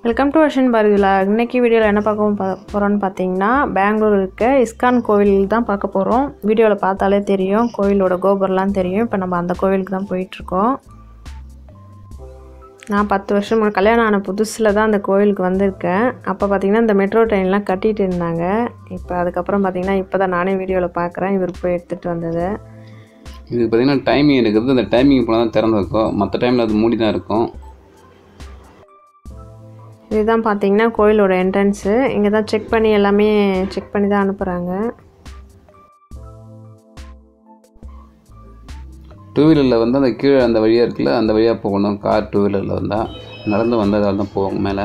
welcome to வர்ஷன் பாரதிலா இன்னைக்கு வீடியோவில் என்ன பார்க்க போ- போறோம்னு பார்த்தீங்கன்னா பெங்களூர் இருக்க இஸ்கான் கோவில் தான் பார்க்க போகிறோம் வீடியோவில் பார்த்தாலே தெரியும் கோவிலோட கோபுரம்லாம் தெரியும் இப்போ நம்ம அந்த கோவிலுக்கு தான் போயிட்டுருக்கோம் நான் பத்து வருஷம் முன்ன- கல்யாணம் ஆன புதுசில் தான் அந்த கோவிலுக்கு வந்திருக்கேன் அப்போ பார்த்தீங்கன்னா இந்த மெட்ரோ ட்ரெயின்லாம் கட்டிட்டு இருந்தாங்க இப்போ அதுக்கப்புறம் பார்த்தீங்கன்னா இப்போ தான் நானே வீடியோவில் பார்க்குறேன் இவர் போய் எடுத்துகிட்டு வந்தது இது பார்த்தீங்கன்னா டைமிங் இருக்குது அந்த டைமிங் போனால் தான் திறந்துருக்கும் மற்ற டைமில் அது மூடி தான் இருக்கும் இதுதான் பார்த்தீங்கன்னா கோயிலோட என்ட்ரன்ஸு இங்கே தான் செக் பண்ணி எல்லாமே செக் பண்ணி தான் அனுப்புகிறாங்க டூ வீலரில் வந்து அந்த கீழே அந்த வழியாக இருக்குல்ல அந்த வழியாக போகணும் கார் டூ வீலரில் வந்தால் நடந்து வந்ததால் தான் போகும் மேலே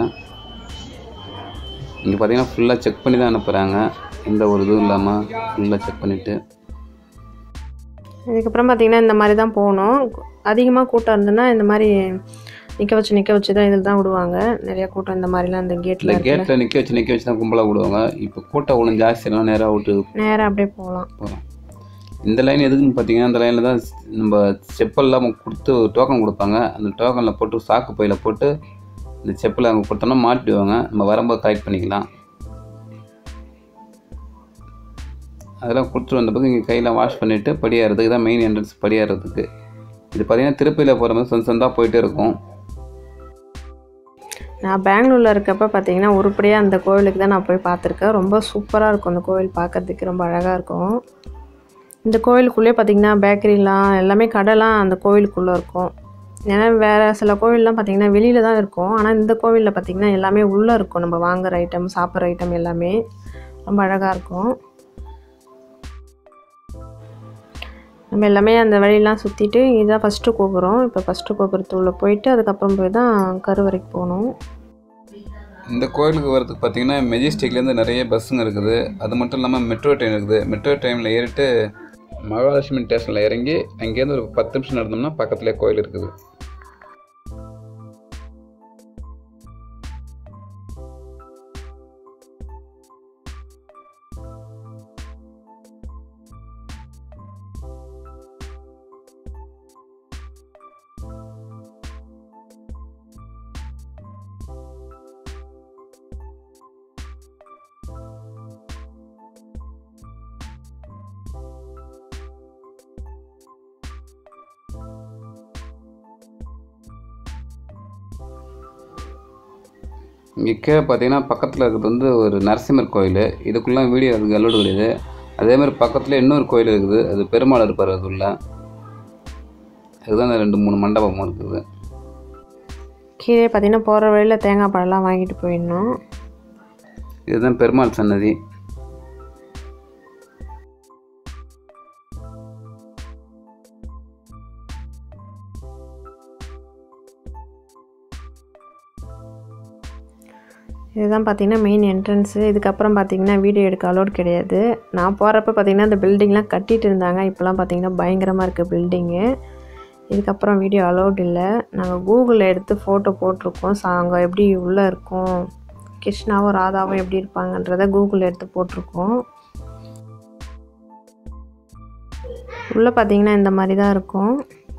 இங்கே பார்த்தீங்கன்னா ஃபுல்லாக செக் பண்ணி தான் அனுப்புகிறாங்க எந்த ஒரு இதுவும் இல்லாமல் ஃபுல்லாக செக் பண்ணிவிட்டு இதுக்கப்புறம் பார்த்தீங்கன்னா இந்த மாதிரி தான் போகணும் அதிகமாக கூட்டம் இருந்ததுன்னா இந்த மாதிரி நிற்க வச்சு நிற்க வச்சு தான் இதில் தான் விடுவாங்க நிறைய கூட்டம் இந்த மாதிரிலாம் இந்த இல்லை கேட்டில் கேட்டில் நிற்க வச்சு நிற்க வச்சு தான் கும்பலாக விடுவாங்க இப்போ கூட்டம் ஒன்றும் ஜாஸ்தியெல்லாம் நேராக விட்டு நேராக அப்படியே போகலாம் போகிறோம் இந்த லைன் எதுக்குன்னு பார்த்தீங்கன்னா இந்த லைனில் தான் நம்ம செப்பல்லாம் கொடுத்து டோக்கன் கொடுப்பாங்க அந்த டோக்கனில் போட்டு சாக்கு பையில் போட்டு இந்த செப்பலை அங்கே கொடுத்தோம்னா மாட்டிடுவாங்க நம்ம வரும்போது கலெக்ட் பண்ணிக்கலாம் அதெல்லாம் கொடுத்துட்டு வந்த பிறகு இங்கே கையில் வாஷ் பண்ணிவிட்டு படியேறதுக்கு தான் மெயின் என்ட்ரன்ஸ் படியேறதுக்கு இது பார்த்தீங்கன்னா திருப்பியில் போகிற மாதிரி சொந்த சொந்தமாக போயிட்டே இருக்கும் நான் பெங்களூரில் இருக்கப்ப பார்த்தீங்கன்னா உருப்படியாக அந்த கோவிலுக்கு தான் நான் போய் பார்த்துருக்கேன் ரொம்ப சூப்பராக இருக்கும் அந்த கோவில் பார்க்கறதுக்கு ரொம்ப அழகாக இருக்கும் இந்த கோவிலுக்குள்ளேயே பார்த்தீங்கன்னா பேக்கரிலாம் எல்லாமே கடைலாம் அந்த கோவிலுக்குள்ளே இருக்கும் ஏன்னா வேறு சில கோவில்லாம் பார்த்தீங்கன்னா வெளியில் தான் இருக்கும் ஆனால் இந்த கோவிலில் பார்த்தீங்கன்னா எல்லாமே உள்ளே இருக்கும் நம்ம வாங்குற ஐட்டம் சாப்பிட்ற ஐட்டம் எல்லாமே ரொம்ப அழகாக இருக்கும் நம்ம எல்லாமே அந்த வழியெல்லாம் சுற்றிட்டு இதுதான் ஃபஸ்ட்டு கோபுரம் இப்போ ஃபஸ்ட்டு கோபுரத்து உள்ள போயிட்டு அதுக்கப்புறம் போய் தான் கருவறைக்கு போகணும் இந்த கோயிலுக்கு வரதுக்கு பார்த்தீங்கன்னா மெஜிஸ்டிக்லேருந்து நிறைய பஸ்ஸுங்க இருக்குது அது மட்டும் இல்லாமல் மெட்ரோ ட்ரெயின் இருக்குது மெட்ரோ ட்ரெயினில் ஏறிட்டு மகாலட்சுமி ஸ்டேஷனில் இறங்கி அங்கேருந்து ஒரு பத்து நிமிஷம் நடந்தோம்னா பக்கத்துலேயே கோயில் இருக்குது இங்கே கீழே பார்த்தீங்கன்னா பக்கத்தில் இருக்கிறது வந்து ஒரு நரசிம்மர் கோயில் இதுக்குள்ளே வீடியோ அதுக்கு அலோடு கிடையாது அதே மாதிரி பக்கத்தில் இன்னொரு கோயில் இருக்குது அது பெருமாள் இருப்பார் அதுக்குள்ள அதுதான் அந்த ரெண்டு மூணு மண்டபமும் இருக்குது கீழே பார்த்தீங்கன்னா போகிற வழியில் தேங்காய் பழம்லாம் வாங்கிட்டு போயிடணும் இதுதான் பெருமாள் சன்னதி இதுதான் பார்த்தீங்கன்னா மெயின் என்ட்ரன்ஸு இதுக்கப்புறம் பார்த்தீங்கன்னா வீடியோ எடுக்க அலோட் கிடையாது நான் போகிறப்ப பார்த்தீங்கன்னா இந்த பில்டிங்லாம் கட்டிட்டு இருந்தாங்க இப்போலாம் பார்த்தீங்கன்னா பயங்கரமாக இருக்குது பில்டிங்கு இதுக்கப்புறம் வீடியோ அலோட் இல்லை நாங்கள் கூகுளில் எடுத்து ஃபோட்டோ போட்டிருக்கோம் ஸோ அங்கே எப்படி உள்ளே இருக்கும் கிருஷ்ணாவும் ராதாவும் எப்படி இருப்பாங்கன்றதை கூகுளில் எடுத்து போட்டிருக்கோம் உள்ளே பார்த்தீங்கன்னா இந்த மாதிரி தான் இருக்கும்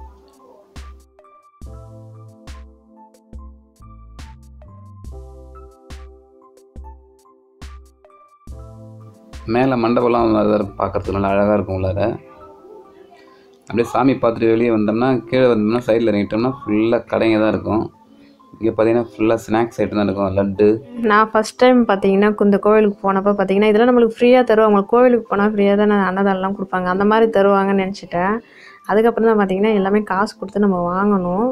மேலே மண்டபம்லாம் வேறு பார்க்கறதுக்கு நல்லா அழகாக இருக்கும் உள்ளார அப்படியே சாமி பார்த்துட்டு வெளியே வந்தோம்னா கீழே வந்தோம்னா சைடில் இறங்கிட்டோம்னா ஃபுல்லாக கடைங்க தான் இருக்கும் இங்கே பார்த்தீங்கன்னா ஃபுல்லாக ஸ்நாக்ஸ் ஐட்டம் தான் இருக்கும் லட்டு நான் ஃபஸ்ட் டைம் பார்த்தீங்கன்னா இந்த கோவிலுக்கு போனப்போ பார்த்தீங்கன்னா இதெல்லாம் நம்மளுக்கு ஃப்ரீயாக தருவாங்க கோவிலுக்கு போனால் ஃப்ரீயாக தானே அன்னதானம்லாம் கொடுப்பாங்க அந்த மாதிரி தருவாங்கன்னு நினச்சிட்டேன் அதுக்கப்புறம் தான் பார்த்தீங்கன்னா எல்லாமே காசு கொடுத்து நம்ம வாங்கணும்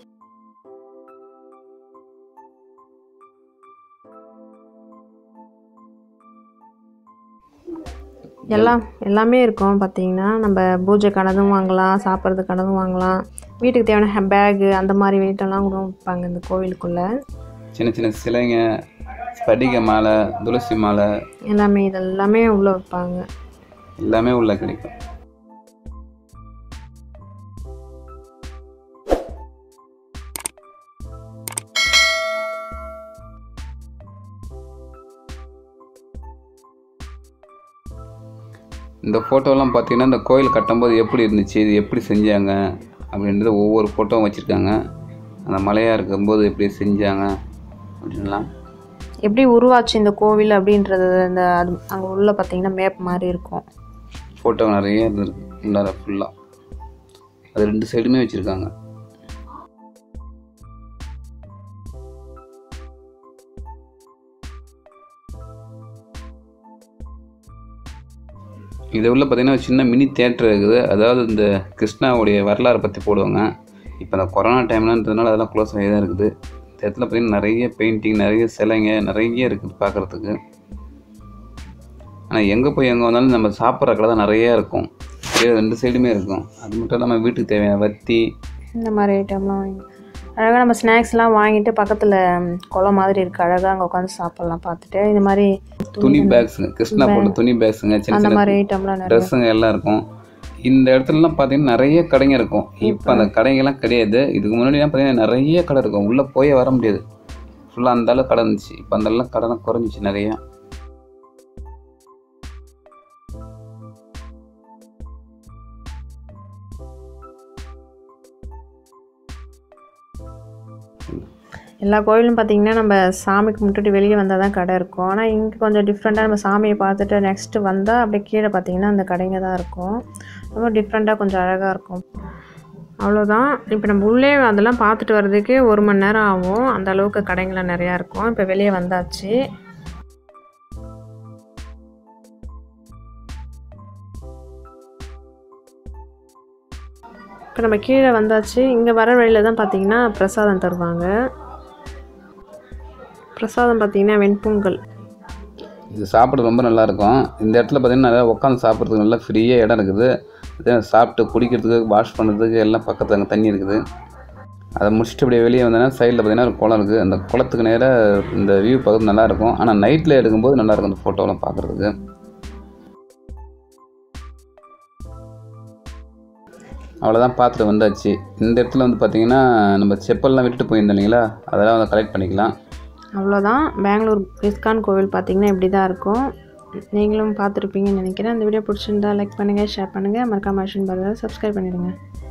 எல்லாம் எல்லாமே இருக்கும் பார்த்தீங்கன்னா நம்ம பூஜைக்கானதும் வாங்கலாம் சாப்பிட்றதுக்கானதும் வாங்கலாம் வீட்டுக்கு தேவையான பேகு அந்த மாதிரி வீட்டெல்லாம் கூட விற்பாங்க இந்த கோவிலுக்குள்ளே சின்ன சின்ன சிலைங்க ஸ்படிக மாலை துளசி மாலை எல்லாமே இதெல்லாமே உள்ளே வைப்பாங்க எல்லாமே உள்ள கிடைக்கும் இந்த ஃபோட்டோலாம் பார்த்தீங்கன்னா இந்த கோயில் கட்டும்போது எப்படி இருந்துச்சு இது எப்படி செஞ்சாங்க அப்படின்றது ஒவ்வொரு ஃபோட்டோவும் வச்சுருக்காங்க அந்த மலையாக இருக்கும்போது எப்படி செஞ்சாங்க அப்படின்லாம் எப்படி உருவாச்சு இந்த கோவில் அப்படின்றது இந்த அது அங்கே உள்ள பார்த்தீங்கன்னா மேப் மாதிரி இருக்கும் ஃபோட்டோ நிறைய இருந்திருக்கு உள்ளார ஃபுல்லாக அது ரெண்டு சைடுமே வச்சுருக்காங்க இது உள்ள பார்த்தீங்கன்னா ஒரு சின்ன மினி தேட்டர் இருக்குது அதாவது இந்த கிருஷ்ணாவுடைய வரலாறை பற்றி போடுவாங்க இப்போ இந்த கொரோனா டைம்லன்றதுனால அதெல்லாம் க்ளோஸ் ஆகி தான் இருக்குது இந்த இடத்துல பார்த்தீங்கன்னா நிறைய பெயிண்டிங் நிறைய சிலைங்க நிறைய இருக்குது பார்க்குறதுக்கு ஆனால் எங்கே போய் எங்கே வந்தாலும் நம்ம சாப்பிட்ற கடை தான் நிறைய இருக்கும் கீழே ரெண்டு சைடுமே இருக்கும் அது மட்டும் இல்லாமல் வீட்டுக்கு தேவையான வத்தி இந்த மாதிரி ஐட்டம்லாம் வாங்கி அழகாக நம்ம ஸ்நாக்ஸ்லாம் வாங்கிட்டு பக்கத்தில் குளம் மாதிரி இருக்குது அழகாக அங்கே உட்காந்து சாப்பிட்லாம் பார்த்துட்டு இந்த மாதிரி துணி பேக்ஸுங்க கிருஷ்ணா போட்ட துணி பேக்ஸுங்க சின்ன அந்த சின்ன மாதிரி ஐட்டம்லாம் நிறைய ட்ரெஸ்ஸுங்க எல்லாம் இருக்கும் இந்த இடத்துலலாம் பார்த்தீங்கன்னா நிறைய கடைங்க இருக்கும் இப்போ அந்த கடைங்கெல்லாம் கிடையாது இதுக்கு முன்னாடிலாம் பார்த்தீங்கன்னா நிறைய கடை இருக்கும் உள்ளே போயே வர முடியாது ஃபுல்லாக அந்த அளவு கடை இருந்துச்சு இப்போ அந்த எல்லாம் கடைலாம் குறைஞ்சிச்சு நிறையா எல்லா கோயிலும் பார்த்தீங்கன்னா நம்ம சாமி கும்பிட்டுட்டு வெளியே வந்தால் தான் கடை இருக்கும் ஆனால் இங்கே கொஞ்சம் டிஃப்ரெண்ட்டாக நம்ம சாமியை பார்த்துட்டு நெக்ஸ்ட்டு வந்தால் அப்படியே கீழே பார்த்தீங்கன்னா அந்த கடைங்க தான் இருக்கும் ரொம்ப டிஃப்ரெண்ட்டாக கொஞ்சம் அழகாக இருக்கும் அவ்வளோதான் இப்போ நம்ம உள்ளே அதெல்லாம் பார்த்துட்டு வர்றதுக்கே ஒரு மணி நேரம் ஆகும் அந்த அளவுக்கு கடைங்களாம் நிறையா இருக்கும் இப்போ வெளியே வந்தாச்சு இப்போ நம்ம கீழே வந்தாச்சு இங்கே வர வழியில் தான் பார்த்தீங்கன்னா பிரசாதம் தருவாங்க பிரசாதம் பார்த்தீங்கன்னா வெண்பொங்கல் இது சாப்பிட ரொம்ப நல்லா இருக்கும் இந்த இடத்துல பார்த்தீங்கன்னா நிறையா உட்காந்து சாப்பிட்றதுக்கு நல்லா ஃப்ரீயாக இடம் இருக்குது இதே சாப்பிட்டு குடிக்கிறதுக்கு வாஷ் பண்ணுறதுக்கு எல்லாம் பக்கத்தில் அங்கே தண்ணி இருக்குது அதை முடிச்சுட்டு அப்படியே வெளியே வந்தோன்னா சைடில் பார்த்தீங்கன்னா ஒரு குளம் இருக்குது அந்த குளத்துக்கு நேராக இந்த வியூ பார்க்கறது நல்லா இருக்கும் ஆனால் நைட்டில் எடுக்கும்போது நல்லா இருக்கும் அந்த ஃபோட்டோலாம் பார்க்குறதுக்கு அவ்வளோதான் பார்த்துட்டு வந்தாச்சு இந்த இடத்துல வந்து பார்த்தீங்கன்னா நம்ம செப்பல்லாம் விட்டுட்டு போயிருந்தோம் இல்லைங்களா அதெல்லாம் வந்து கலெக்ட் பண்ணிக்கலாம் அவ்வளோதான் பெங்களூர் இஸ்கான் கோவில் பார்த்தீங்கன்னா இப்படி தான் இருக்கும் நீங்களும் பார்த்துருப்பீங்கன்னு நினைக்கிறேன் இந்த வீடியோ பிடிச்சிருந்தா லைக் பண்ணுங்கள் ஷேர் பண்ணுங்கள் மறக்காம அஷன் பர்கர் சப்ஸ்கிரைப் பண்ணிடுங்க